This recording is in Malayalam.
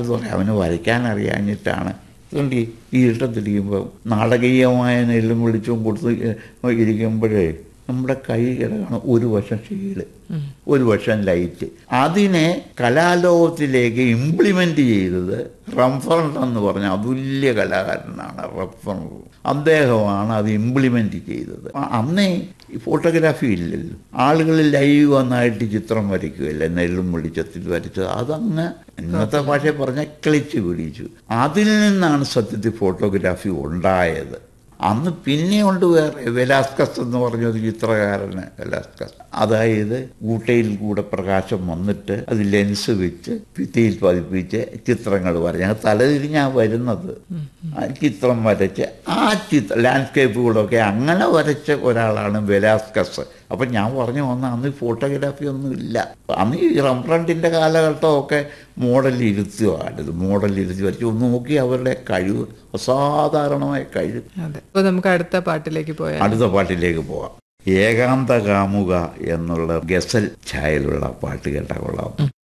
എന്ന് പറയാം അവന് വരയ്ക്കാൻ അറിയാഞ്ഞിട്ടാണ് അതുകൊണ്ട് ഈ ഈ ഇഷ്ടത്തിരിക്കുമ്പോൾ നാടകീയമായ നെല്ലും വിളിച്ചും കൊടുത്ത് ഇരിക്കുമ്പോഴേ നമ്മുടെ കൈ കിടക്കണം ഒരു വശം ഷീല് ഒരു വശം ലൈറ്റ് അതിനെ കലാലോകത്തിലേക്ക് ഇംപ്ലിമെന്റ് ചെയ്തത് റംഫറണ്ട് എന്ന് പറഞ്ഞ അതുല്യ കലാകാരനാണ് റംഫറണ്ട് അദ്ദേഹമാണ് അത് ഇംപ്ലിമെന്റ് ചെയ്തത് ആ, അന്നേ ഈ ഫോട്ടോഗ്രാഫി ഇല്ലല്ലോ ആളുകൾ ലൈവ് വന്നായിട്ട് ചിത്രം വരയ്ക്കുകയല്ലേ നെല്ലും വെളിച്ചത്തിൽ വരച്ചത് അതങ്ങ് ഇന്നത്തെ ഭാഷയിൽ പറഞ്ഞ കിളിച്ച് പിടിച്ചു അതിൽ നിന്നാണ് സത്യത്തിൽ ഫോട്ടോഗ്രാഫി ഉണ്ടായത് അന്ന് പിന്നെയുണ്ട് വേറെ വെലാസ്കസ് എന്ന് പറഞ്ഞൊരു ചിത്രകാരന് വെലാസ്കസ് അതായത് ഊട്ടയിൽ കൂടെ പ്രകാശം വന്നിട്ട് അത് ലെൻസ് വെച്ച് ഭിത്തിയിൽ പതിപ്പിച്ച് ചിത്രങ്ങൾ വരച്ച് ഞങ്ങൾ തലതിരിഞ്ഞാ വരുന്നത് ആ ചിത്രം വരച്ച് ആ ചിത്ര ലാൻഡ്സ്കേപ്പുകളൊക്കെ അങ്ങനെ വരച്ച ഒരാളാണ് വെലാസ്കസ് അപ്പം ഞാൻ പറഞ്ഞു വന്ന അന്ന് ഫോട്ടോഗ്രാഫി ഒന്നും ഇല്ല അന്ന് ഈ റംബ്രണ്ടിൻ്റെ കാലഘട്ടമൊക്കെ മോഡൽ ഇരുത്തുകയാണിത് മോഡൽ ഇരുത്തി വരച്ച് ഒന്ന് നോക്കി അവരുടെ കഴിവ് അസാധാരണമായ കഴിവ് അതെ അപ്പൊ നമുക്ക് അടുത്ത പാട്ടിലേക്ക് പോയാൽ അടുത്ത പാട്ടിലേക്ക് പോകാം ഏകാന്ത കാമുക എന്നുള്ള ഗസൽ ഛായയിലുള്ള പാട്ട് കേട്ടാ കൊള്ളാം